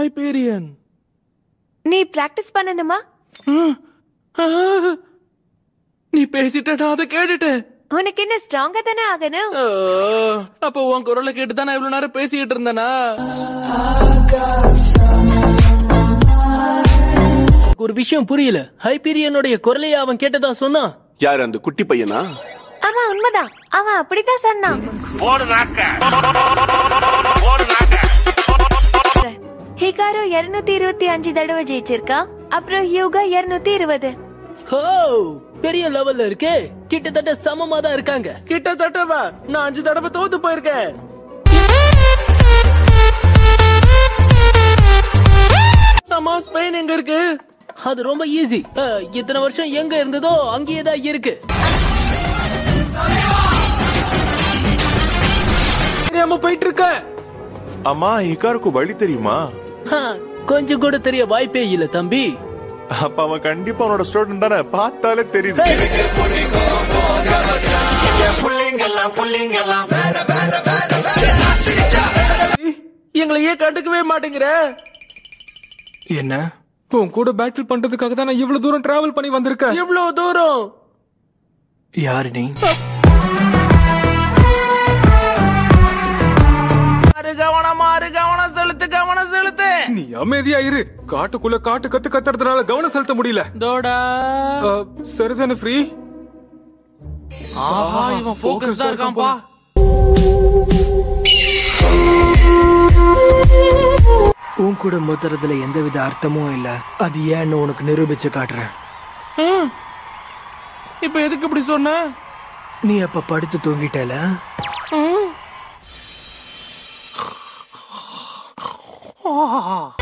ஹைபீரியன் நீ பிராக்டிஸ் பண்ணணுமா நீ பேசிட்ட நான் அதை கேட்டுட்டேன் உனக்கு என்ன ஸ்ட்ராங்கா தானே ஆகணும் ஆ, அப்போ உன் குரலை கேட்டு தான் நான் இவ்வளவு நேரம் பேசிக்கிட்டு இருந்தேனா ஒரு விஷயம் புரியல ஹைபீரியனுடைய குரலையை அவன் கேட்டதா சொன்னான் யார் அந்த குட்டி பையனா ஆமா உண்மைதான் அவன் அப்படித்தான் சொன்னான் ஹிகாரோ இருநூத்தி இருபத்தி அஞ்சு தடவை ஜெயிச்சிருக்கா அப்புறம் யூகா இருநூத்தி இருபது ஹோ பெரிய லெவல்ல இருக்கே கிட்டத்தட்ட சமமா தான் இருக்காங்க கிட்டத்தட்ட வா நான் அஞ்சு தடவை தோத்து போயிருக்கேன் ஆமா ஸ்பெயின் எங்க இருக்கு அது ரொம்ப ஈஸி இத்தனை வருஷம் எங்க இருந்ததோ அங்கேயே தான் இருக்கு தெரியாம போயிட்டு இருக்க அம்மா ஹிகாருக்கு வழி தெரியுமா ஹ, கொஞ்சம் கூட தெரிய வாய்ப்பே இல்ல தம்பி அப்ப அவன் கண்டிப்பா அவனோட ஸ்டூடெண்ட் தானே பார்த்தாலே தெரியுது எங்களை ஏன் கண்டுக்கவே மாட்டேங்கிற என்ன உன் கூட பேட்டில் பண்றதுக்காக தான் நான் இவ்வளவு தூரம் டிராவல் பண்ணி வந்திருக்கேன் இவ்வளவு தூரம் யாரு நீ மாறு கவனம் மாறு கவனம் செலுத்து கவனம் செலுத்து நீ அமைதியா இரு காட்டுக்குள்ள காட்டு கத்து கத்துறதுனால கவனம் செலுத்த முடியல தோடா அஹ், சரிதானே ஃப்ரீ ஆஹா இவன் ஃபோக்கஸ் தான் இருக்கான்பா உன் கூட மொத்துறதுல எந்தவித அர்த்தமும் இல்ல அது ஏன்னு உனக்கு நிரூபிச்சு காட்டுறேன் ஹம். இப்ப எதுக்கு இப்படி சொன்ன நீ அப்ப படுத்து தூங்கிட்டல ஆஹா.